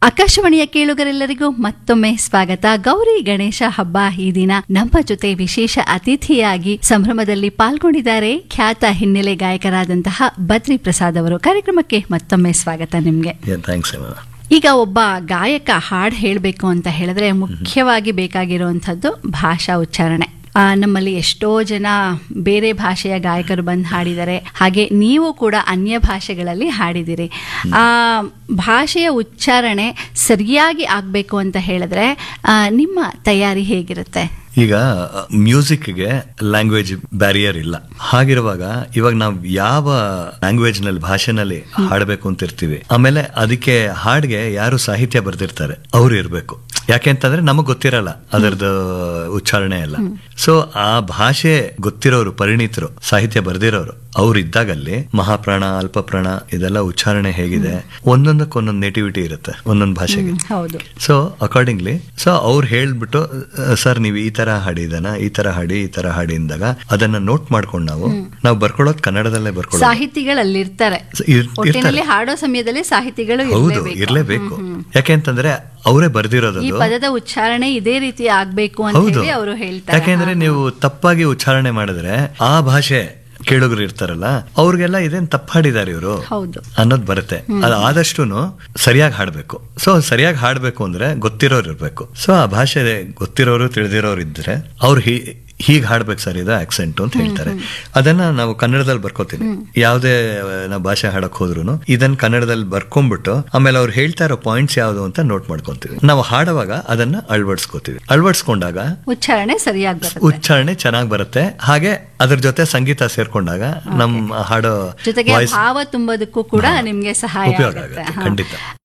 ಆಕಾಶವಾಣಿಯ ಕೇಳುಗರೆಲ್ಲರಿಗೂ ಮತ್ತೊಮ್ಮೆ ಸ್ವಾಗತ ಗೌರಿ ಗಣೇಶ ಹಬ್ಬ ಈ ದಿನ ನಮ್ಮ ಜೊತೆ ವಿಶೇಷ ಅತಿಥಿಯಾಗಿ ಸಂಭ್ರಮದಲ್ಲಿ ಪಾಲ್ಗೊಂಡಿದ್ದಾರೆ ಖ್ಯಾತ ಹಿನ್ನೆಲೆ ಗಾಯಕರಾದಂತಹ ಬದ್ರಿ ಪ್ರಸಾದ್ ಅವರು ಕಾರ್ಯಕ್ರಮಕ್ಕೆ ಮತ್ತೊಮ್ಮೆ ಸ್ವಾಗತ ನಿಮ್ಗೆ ಥ್ಯಾಂಕ್ಸ್ ಈಗ ಒಬ್ಬ ಗಾಯಕ ಹಾಡ್ ಹೇಳಬೇಕು ಅಂತ ಹೇಳಿದ್ರೆ ಮುಖ್ಯವಾಗಿ ಬೇಕಾಗಿರುವಂಥದ್ದು ಭಾಷಾ ಉಚ್ಚಾರಣೆ ಆ, ನಮ್ಮಲ್ಲಿ ಎಷ್ಟೋ ಜನ ಬೇರೆ ಭಾಷೆಯ ಗಾಯಕರು ಬಂದು ಹಾಡಿದ್ದಾರೆ ಹಾಗೆ ನೀವು ಕೂಡ ಅನ್ಯ ಭಾಷೆಗಳಲ್ಲಿ ಹಾಡಿದಿರಿ ಆ ಭಾಷೆಯ ಉಚ್ಚಾರಣೆ ಸರಿಯಾಗಿ ಆಗಬೇಕು ಅಂತ ಹೇಳಿದ್ರೆ ಆ, ನಿಮ್ಮ ತಯಾರಿ ಹೇಗಿರುತ್ತೆ ಈಗ ಮ್ಯೂಸಿಕ್ಗೆ ಲ್ಯಾಂಗ್ವೇಜ್ ಬ್ಯಾರಿಯರ್ ಇಲ್ಲ ಹಾಗಿರುವಾಗ ಇವಾಗ ನಾವು ಯಾವ ಲ್ಯಾಂಗ್ವೇಜ್ ನಲ್ಲಿ ಭಾಷೆನಲ್ಲಿ ಹಾಡಬೇಕು ಅಂತ ಇರ್ತೀವಿ ಆಮೇಲೆ ಅದಕ್ಕೆ ಹಾಡ್ಗೆ ಯಾರು ಸಾಹಿತ್ಯ ಬರ್ದಿರ್ತಾರೆ ಅವ್ರು ಇರ್ಬೇಕು ಯಾಕೆ ಅಂತಂದ್ರೆ ನಮಗ್ ಗೊತ್ತಿರಲ್ಲ ಅದರದ್ದು ಉಚ್ಚಾರಣೆ ಎಲ್ಲ ಸೊ ಆ ಭಾಷೆ ಗೊತ್ತಿರೋರು ಪರಿಣಿತರು ಸಾಹಿತ್ಯ ಬರ್ದಿರೋರು ಅವ್ರು ಇದ್ದಾಗಲ್ಲಿ ಮಹಾಪ್ರಾಣ ಅಲ್ಪಪ್ರಾಣ ಇದೆಲ್ಲ ಉಚ್ಚಾರಣೆ ಹೇಗಿದೆ ಒಂದೊಂದಕ್ಕೆ ಒಂದೊಂದು ನೇಟಿವಿಟಿ ಇರುತ್ತೆ ಒಂದೊಂದು ಭಾಷೆಗೆ ಹೌದು ಸೊ ಅಕಾರ್ಡಿಂಗ್ಲಿ ಸೊ ಅವ್ರು ಹೇಳ್ಬಿಟ್ಟು ಸರ್ ನೀವು ಈ ತರ ಹಾಡಿದನ ಈ ತರ ಹಾಡಿ ಈ ತರ ಹಾಡಿ ಅಂದಾಗ ಅದನ್ನ ನೋಟ್ ಮಾಡ್ಕೊಂಡು ನಾವು ನಾವು ಬರ್ಕೊಳ್ಳೋದು ಕನ್ನಡದಲ್ಲೇ ಬರ್ಕೊಳ್ಳೋದು ಸಾಹಿತಿಗಳು ಅಲ್ಲಿರ್ತಾರೆ ಸ- ಇರ್- ಒಟ್ಟಿನಲ್ಲಿ ಇರ್ತಾರೆ. ಹಾಡೋ ಸಮಯದಲ್ಲಿ ಸಾಹಿತಿಗಳು ಹೌದು ಇರ್ಲೇಬೇಕು. ಇರ್ಲೇಬೇಕು ಯಾಕೆ ಅಂತಂದ್ರೆ ಅವರೇ ಬರ್ದಿರೋದು ಈ ಪದದ ಉಚ್ಚಾರಣೆ ಇದೇ ರೀತಿ ಆಗ್ಬೇಕು ಅಂತ ಹೌದು ಹೇಳಿ ಅವರು ಹೇಳ್ತಾರೆ ಯಾಕೆಂದ್ರೆ ನೀವು ತಪ್ಪಾಗಿ ಉಚ್ಚಾರಣೆ ಮಾಡಿದ್ರೆ ಆ ಭಾಷೆ ಕೇಳುಗರು ಇರ್ತಾರಲ್ಲ ಅವ್ರಿಗೆಲ್ಲ ಇದೇನ್ ತಪ್ಪು ಹಾಡಿದಾರೆ ಇವರು ಹೌದು ಅನ್ನೋದು ಬರುತ್ತೆ ಅದು ಆದಷ್ಟು ಸರಿಯಾಗಿ ಹಾಡ್ಬೇಕು ಸೊ ಸರಿಯಾಗಿ ಹಾಡ್ಬೇಕು ಅಂದ್ರೆ ಗೊತ್ತಿರೋರು ಇರ್ಬೇಕು ಸೊ ಆ ಭಾಷೆ ಗೊತ್ತಿರೋರು ತಿಳಿದಿರೋರು ಇದ್ರೆ ಅವ್ರು ಹೀಗೆ ಹಾಡ್ಬೇಕು ಸರ್ ಇದು ಆಕ್ಸೆಂಟ್ ಅಂತ ಹೇಳ್ತಾರೆ ಅದನ್ನ ನಾವು ಕನ್ನಡದಲ್ಲಿ ಬರ್ಕೋತೀವಿ ಯಾವುದೇ ನಾವು ಭಾಷೆ ಹಾಡಕ್ ಹೋದ್ರು ಇದನ್ನ ಕನ್ನಡದಲ್ಲಿ ಬರ್ಕೊಂಡ್ಬಿಟ್ಟು ಆಮೇಲೆ ಅವ್ರು ಹೇಳ್ತಾ ಇರೋ ಪಾಯಿಂಟ್ಸ್ ಯಾವ್ದು ಅಂತ ನೋಟ್ ಮಾಡ್ಕೊಂತೀವಿ ನಾವು ಹಾಡುವಾಗ ಅದನ್ನ ಅಳವಡಿಸ್ಕೋತೀವಿ ಅಳವಡಿಸ್ಕೊಂಡಾಗ ಉಚ್ಚಾರಣೆ ಸರಿಯಾಗಿ ಬರುತ್ತೆ ಉಚ್ಚಾರಣೆ ಚೆನ್ನಾಗಿ ಬರುತ್ತೆ ಹಾಗೆ ಅದ್ರ ಜೊತೆ ಸಂಗೀತ ಸೇರ್ಕೊಂಡಾಗ ನಮ್ಮ ಹಾಡೋ ಜೊತೆಗೆ ವಾಯ್ಸ್ ಭಾವ ತುಂಬೋದಕ್ಕೂ ಕೂಡ ನಿಮ್ಗೆ ಸಹಾಯ ಉಪಯೋಗ ಆಗುತ್ತೆ ಆಗುತ್ತೆ ಹಾ. ಖಂಡಿತ